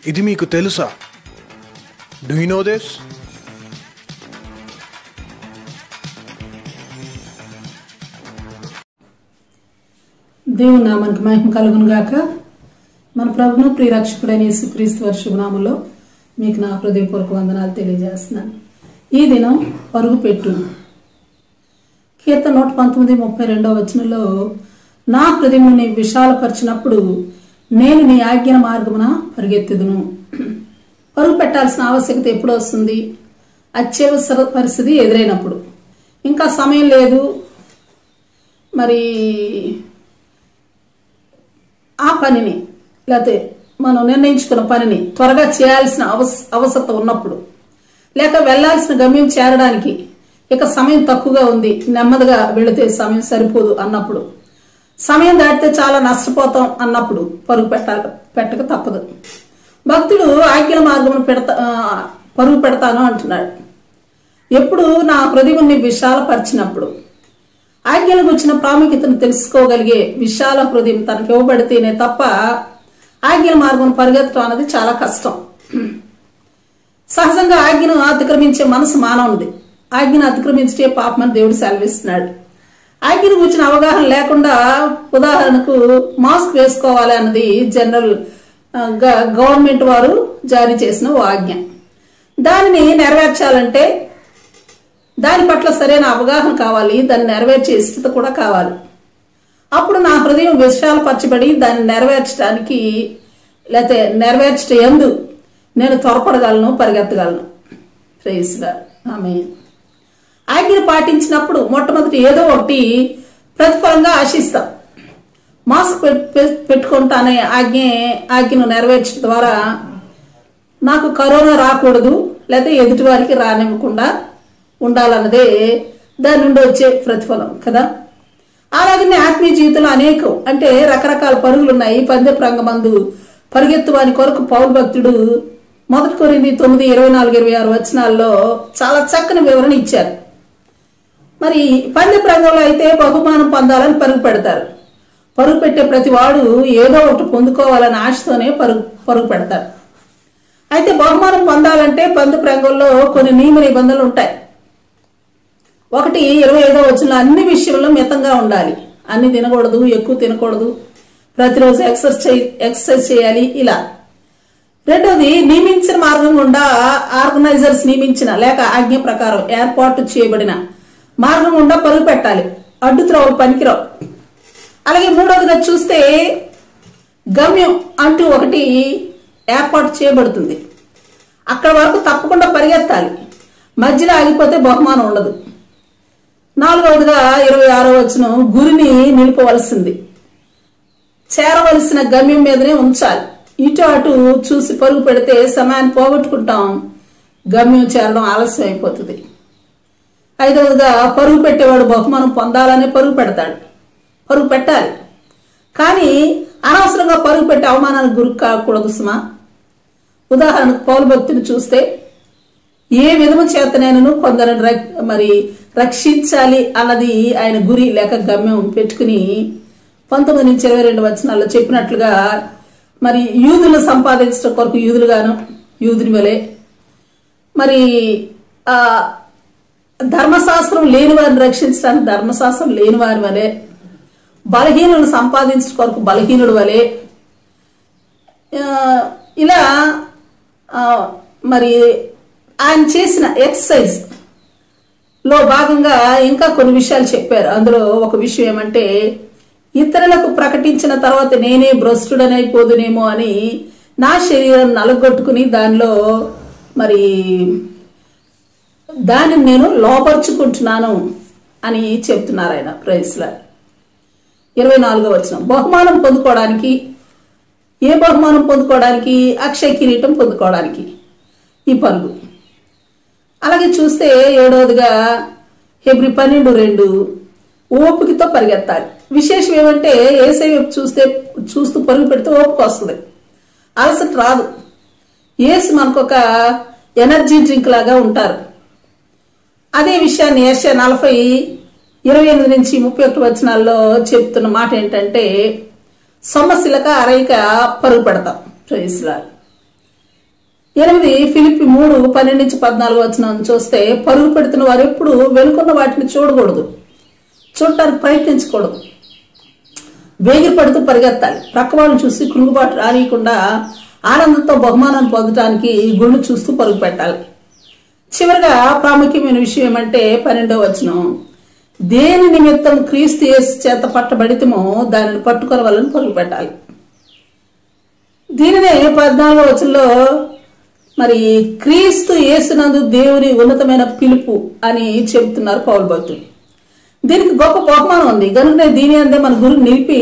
ఇది మీకు తెలుసా డూ యూ నో దిస్ దేవుని నామానికి మహిమ కలుగును గాక మన ప్రభును ప్రియరక్షకుడైన యేసుక్రీస్తు వారి శుభనామంలో మీకు నా హృదయపూర్వక వందనాలు తెలియజేస్తున్నాను ఈ దినం పరుగు పెట్టు కీర్తన నూట పంతొమ్మిది ముప్పై రెండవ వచనంలో నా హృదయం నీ విశాలపరిచినప్పుడు నేను నీ ఆజ్ఞల మార్గమున పరిగెత్తుదును పరుగు పెట్టాల్సిన ఆవశ్యకత ఎప్పుడు వస్తుంది అత్యవసర పరిస్థితి ఎదురైనప్పుడు ఇంకా సమయం లేదు మరి ఆ పనిని లేకపోతే మనం నిర్ణయించుకున్న పనిని త్వరగా చేయాల్సిన అవస అవసరత ఉన్నప్పుడు లేక వెళ్ళాల్సిన గమ్యం చేరడానికి ఇక సమయం తక్కువగా ఉంది నెమ్మదిగా వెళితే సమయం సరిపోదు అన్నప్పుడు సమయం దాటితే చాలా నష్టపోతాం అన్నప్పుడు పరుగు పెట్టాలి పెట్టక తప్పదు భక్తుడు ఆజ్ఞల మార్గమును పెడతా ఆ, పరుగు పెడతాను అంటున్నాడు ఎప్పుడు నా హృదయం విశాలపరిచినప్పుడు ఆజ్ఞలకు వచ్చిన ప్రాముఖ్యతను తెలుసుకోగలిగే విశాల హృదయం తనకు ఇవ్వబడితేనే తప్ప ఆజ్ఞల మార్గం పరిగెత్తడం అనేది చాలా కష్టం సహజంగా ఆజ్ఞను అతిక్రమించే మనసు మానవునిది ఆజ్ఞను అతిక్రమించే పాపమని దేవుడు సెలవిస్తున్నాడు ఆజ్ఞను గురించిన అవగాహన లేకుండా ఉదాహరణకు మాస్క్ వేసుకోవాలి అన్నది జనరల్ ఆ, గ- గవర్నమెంట్ వారు జారీ చేసిన ఓ ఆజ్ఞ దానిని నెరవేర్చాలంటే దాని పట్ల సరైన అవగాహన కావాలి దాన్ని నెరవేర్చే స్థితి కూడా కావాలి అప్పుడు నా హృదయం విశాలపరచబడి దాన్ని నెరవేర్చడానికి లేకపోతే నెరవేర్చడం ఎందు నేను త్వరపడగలను పరిగెత్తగలను ప్రేస్గా ఆమె ఆజ్ఞను పాటించినప్పుడు మొట్టమొదటి ఏదో ఒకటి ప్రతిఫలంగా ఆశిస్తాం మాస్క్ పెట్- పెట్- పెట్టుకుంటానే ఆజ్ఞ ఆజ్ఞను నెరవేర్చడం ద్వారా నాకు కరోనా రాకూడదు లేదా ఎదుటి వారికి రానివ్వకుండా ఉండాలన్నదే దాని నుండి వచ్చే ప్రతిఫలం కదా అలాగనే ఆత్మీయ జీవితంలో అనేకం అంటే రకరకాల పరుగులు ఉన్నాయి పందెపు రంగమందు పరిగెత్తు వాని కొరకు పౌరు భక్తుడు మొదటి కొరింది తొమ్మిది ఇరవై నాలుగు ఇరవై ఆరు వచనాల్లో చాలా చక్కని వివరణ ఇచ్చారు మరి పందెపు రంగంలో అయితే బహుమానం పొందాలని పరుగు పెడతారు పరుగు పెట్టే ప్రతి వాడు ఏదో ఒకటి పొందుకోవాలని ఆశతోనే పరుగు పరుగు పెడతారు అయితే బహుమానం పొందాలంటే పందెపు రంగంలో కొన్ని నియమ నిబంధనలు ఉంటాయి ఒకటి ఇరవై ఐదో వచ్చిన అన్ని విషయంలో మితంగా ఉండాలి అన్ని తినకూడదు ఎక్కువ తినకూడదు ప్రతిరోజు ఎక్సర్సైజ్ ఎక్సర్సైజ్ చేయాలి ఇలా రెండోది నియమించిన మార్గం గుండా ఆర్గనైజర్స్ నియమించిన లేక ఆజ్ఞ ప్రకారం ఏర్పాటు చేయబడిన మార్గం గుండా పరుగు పెట్టాలి అడ్డు త్రోవలు పనికిరావు అలాగే మూడవదిగా చూస్తే గమ్యం అంటూ ఒకటి ఏర్పాటు చేయబడుతుంది అక్కడ వరకు తప్పకుండా పరిగెత్తాలి మధ్యలో ఆగిపోతే బహుమానం ఉండదు నాలుగవదిగా ఇరవై ఆరో వచ్చిన గురిని నిలుపవలసింది చేరవలసిన గమ్యం మీదనే ఉంచాలి ఇటు అటు చూసి పరుగు పెడితే సమయాన్ని పోగొట్టుకుంటాం గమ్యం చేరడం ఆలస్యం అయిపోతుంది ఐదవదిగా పరుగు పెట్టేవాడు బహుమానం పొందాలని పరుగు పెడతాడు పరుగు పెట్టాలి కానీ అనవసరంగా పరుగు పెట్టి అవమానానికి గురి కాకూడదు సుమా ఉదాహరణకు పౌరు భక్తుని చూస్తే ఏ విధము చేతనైనను కొందరిని రక్- మరి రక్షించాలి అన్నది ఆయన గురి లేక గమ్యం పెట్టుకుని పంతొమ్మిది నుంచి ఇరవై రెండు వచనాల్లో చెప్పినట్లుగా మరి యూదులను సంపాదించడం కొరకు యూదులుగాను యూదుని వలె మరి ఆ ధర్మశాస్త్రం లేని వారిని రక్షించడానికి ధర్మశాస్త్రం లేని వారి వలె బలహీనులను సంపాదించడం కొరకు బలహీనుడు వలె ఆ, ఇలా ఆ, మరి ఆయన చేసిన ఎక్సర్సైజ్ లో భాగంగా ఇంకా కొన్ని విషయాలు చెప్పారు అందులో ఒక విషయం ఏమంటే ఇతరులకు ప్రకటించిన తర్వాత నేనే భ్రష్టుడనైపోదునేమో అని నా శరీరం నలగొట్టుకుని దానిలో మరి దానిని నేను లోపరుచుకుంటున్నాను అని చెప్తున్నారు ఆయన ప్రైస్లా ఇరవై నాలుగో వచ్చిన బహుమానం పొందుకోవడానికి ఏ బహుమానం పొందుకోవడానికి అక్షయ కిరీటం పొందుకోవడానికి ఈ పరుగు అలాగే చూస్తే ఏడవదిగా హెబ్రి పన్నెండు రెండు ఓపికతో పరిగెత్తాలి విశేషం ఏమంటే ఏసై వైపు చూస్తే చూస్తూ పరుగు పెడితే ఓపిక వస్తుంది అలసట రాదు ఏసు మనకు ఒక ఎనర్జీ డ్రింక్ లాగా ఉంటారు అదే విషయాన్ని ఏషియా నలభై ఇరవై ఎనిమిది నుంచి ముప్పై ఒకటి వచనాల్లో చెప్తున్న మాట ఏంటంటే సొమ్మశిలక అరైక పరుగు పెడతాం ప్రైస్లా ఎనిమిది ఫిలిపి మూడు పన్నెండు నుంచి పద్నాలుగు వచ్చిన చూస్తే పరుగు పెడుతున్న వారు ఎప్పుడు వెనుకున్న వాటిని చూడకూడదు చూడటానికి ప్రయత్నించకూడదు వేగిరి పడుతూ పరిగెత్తాలి ప్రక్క వాళ్ళని చూసి కృంగుబాటు రానియకుండా ఆనందంతో బహుమానాన్ని పొందడానికి గుళ్ళు చూస్తూ పరుగు పెట్టాలి చివరిగా ప్రాముఖ్యమైన విషయం ఏమంటే పన్నెండవ వచనం దేని నిమిత్తం క్రీస్తు యేసు చేత పట్టబడితేమో దానిని పట్టుకొని వాళ్ళని పరుగు పెట్టాలి దీనినే పద్నాలుగో వచనంలో మరి క్రీస్తు యేసునందు దేవుని ఉన్నతమైన పిలుపు అని చెబుతున్నారు పౌరు భక్తులు దీనికి గొప్ప బహుమానం ఉంది కనుకనే దీని అందే మన గురు నిలిపి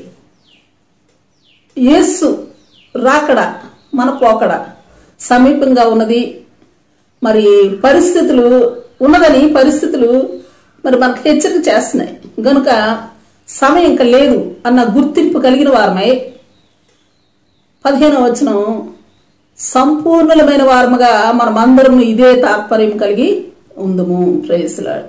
యేసు రాకడ మన పోకడ సమీపంగా ఉన్నది మరి పరిస్థితులు ఉన్నదని పరిస్థితులు మరి మనకు హెచ్చరిక చేస్తున్నాయి గనుక సమయం ఇంకా లేదు అన్న గుర్తింపు కలిగిన వారమై పదిహేను వచనం సంపూర్ణమైన వారముగా మనం అందరం ఇదే తాత్పర్యం కలిగి ఉందము ప్రేయసులాడు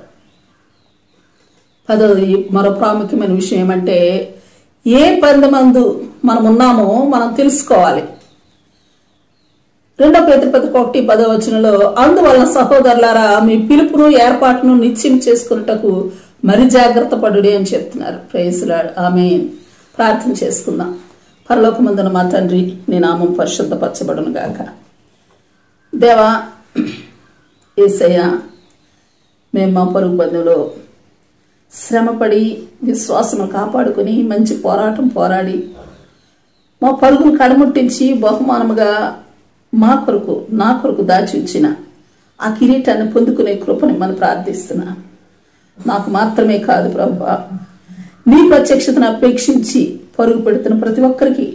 పదోది మరో ప్రాముఖ్యమైన విషయం ఏమంటే ఏ పందమందు మనం ఉన్నామో మనం తెలుసుకోవాలి రెండో పేతృపత్రిక ఒకటి పదో వచనంలో అందువలన సహోదరులారా మీ పిలుపును ఏర్పాటును నిశ్చయం చేసుకున్నటకు మరి జాగ్రత్త పడుడి అని చెప్తున్నారు ప్రేసులాడు ఆమె ప్రార్థన చేసుకుందాం పరలోకమందున మా తండ్రి నీ నామం పరిశుద్ధపరచబడును గాక దేవా ఏసయ్య మేము మా పరుగు బంధువులో శ్రమపడి విశ్వాసము కాపాడుకొని మంచి పోరాటం పోరాడి మా పరుగును కడముట్టించి బహుమానముగా మా కొరకు నా కొరకు దాచి ఉంచిన ఆ కిరీటాన్ని పొందుకునే కృపని మనం ప్రార్థిస్తున్నా నాకు మాత్రమే కాదు ప్రభు నీ ప్రత్యక్షతను అపేక్షించి పరుగు పెడుతున్న ప్రతి ఒక్కరికి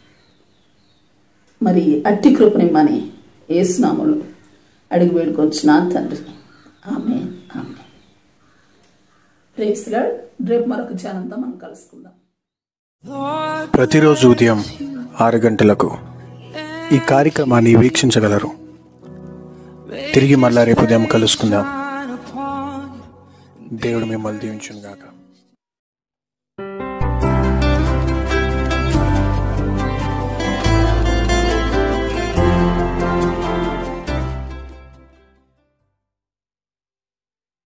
మరి అట్టి కృపనిమ్మని ఏసునాములు అడిగి వేడుకొచ్చు నా తండ్రి ఆమె ఆమె ప్రేస్లాడ్ రేపు మరొక ఛానల్తో మనం కలుసుకుందాం ప్రతిరోజు ఉదయం ఆరు గంటలకు ఈ కార్యక్రమాన్ని వీక్షించగలరు తిరిగి మళ్ళా రేపు ఉదయం కలుసుకుందాం దేవుడు మిమ్మల్ని దీవించును గాక